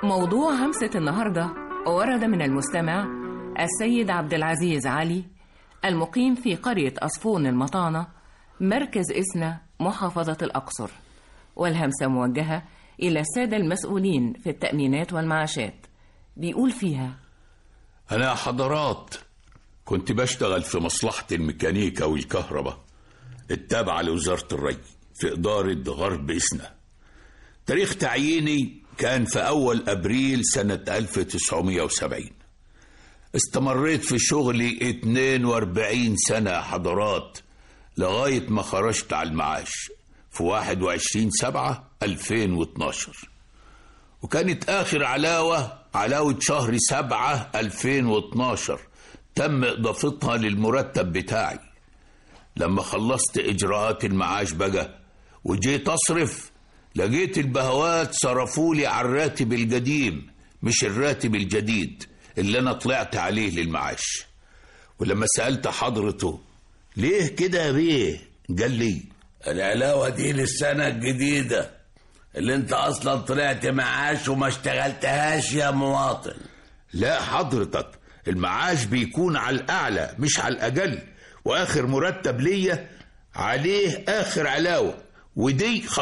موضوع همسة النهاردة ورد من المستمع السيد عبد العزيز علي المقيم في قرية أصفون المطانة مركز إسنا محافظة الأقصر والهمسة موجهة إلى السادة المسؤولين في التأمينات والمعاشات بيقول فيها أنا حضرات كنت بشتغل في مصلحة الميكانيكا والكهرباء التابعة لوزارة الري في إدارة غرب إسنا تاريخ تعييني كان في أول أبريل سنة 1970 استمريت في شغلي 42 سنة يا حضرات لغاية ما خرجت على المعاش في 21 سبعة 2012 وكانت آخر علاوة علاوة شهر سبعة 2012 تم إضافتها للمرتب بتاعي لما خلصت إجراءات المعاش بقى وجيت أصرف لقيت البهوات صرفولي على الراتب القديم مش الراتب الجديد اللي أنا طلعت عليه للمعاش ولما سألت حضرته ليه كده يا بيه قال لي العلاوة دي للسنة الجديدة اللي انت اصلا طلعت معاش وما اشتغلتهاش يا مواطن لا حضرتك المعاش بيكون على الأعلى مش على الأقل وآخر مرتب ليا عليه آخر علاوة ودي 15%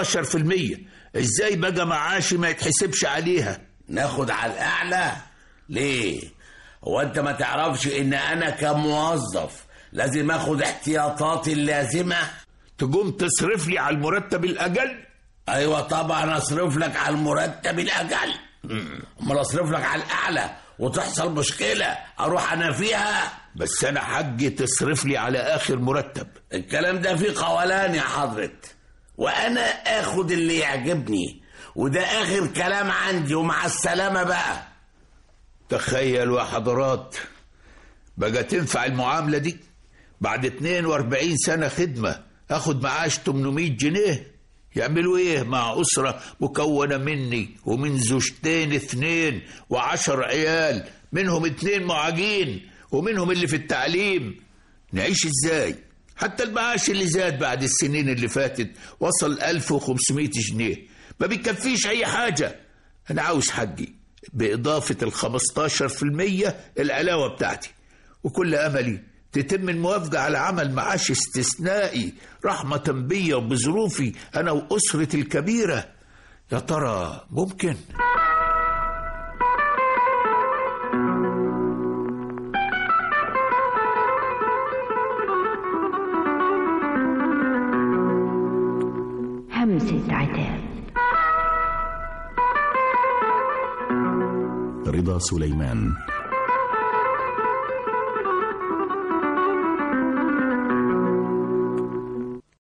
ازاي بقى معاشي ما يتحسبش عليها ناخد على الاعلى ليه هو انت ما تعرفش ان انا كموظف لازم اخد احتياطاتي اللازمة تقوم تصرف لي على المرتب الأقل ايوه طبعا اصرف لك على المرتب الاقل امال اصرف لك على الاعلى وتحصل مشكلة اروح انا فيها بس أنا حقي تصرف لي على آخر مرتب الكلام ده فيه قولان يا حضرة وانا اخد اللي يعجبني وده اخر كلام عندي ومع السلامة بقى تخيلوا يا حضرات بقى تنفع المعاملة دي بعد 42 سنة خدمة اخد معاش 800 جنيه يعملوا ايه مع أسرة مكونة مني ومن زوجتين اثنين وعشر عيال منهم اتنين معاجين ومنهم اللي في التعليم نعيش ازاي حتى المعاش اللي زاد بعد السنين اللي فاتت وصل 1500 جنيه ما بيكفيش اي حاجة انا عاوز حقي بإضافة ال 15% العلاوة بتاعتي وكل أملي تتم الموافقة على عمل معاش استثنائي رحمة بي وبظروفي أنا وأسرتي الكبيرة يا ترى ممكن؟ همسة عتاب رضا سليمان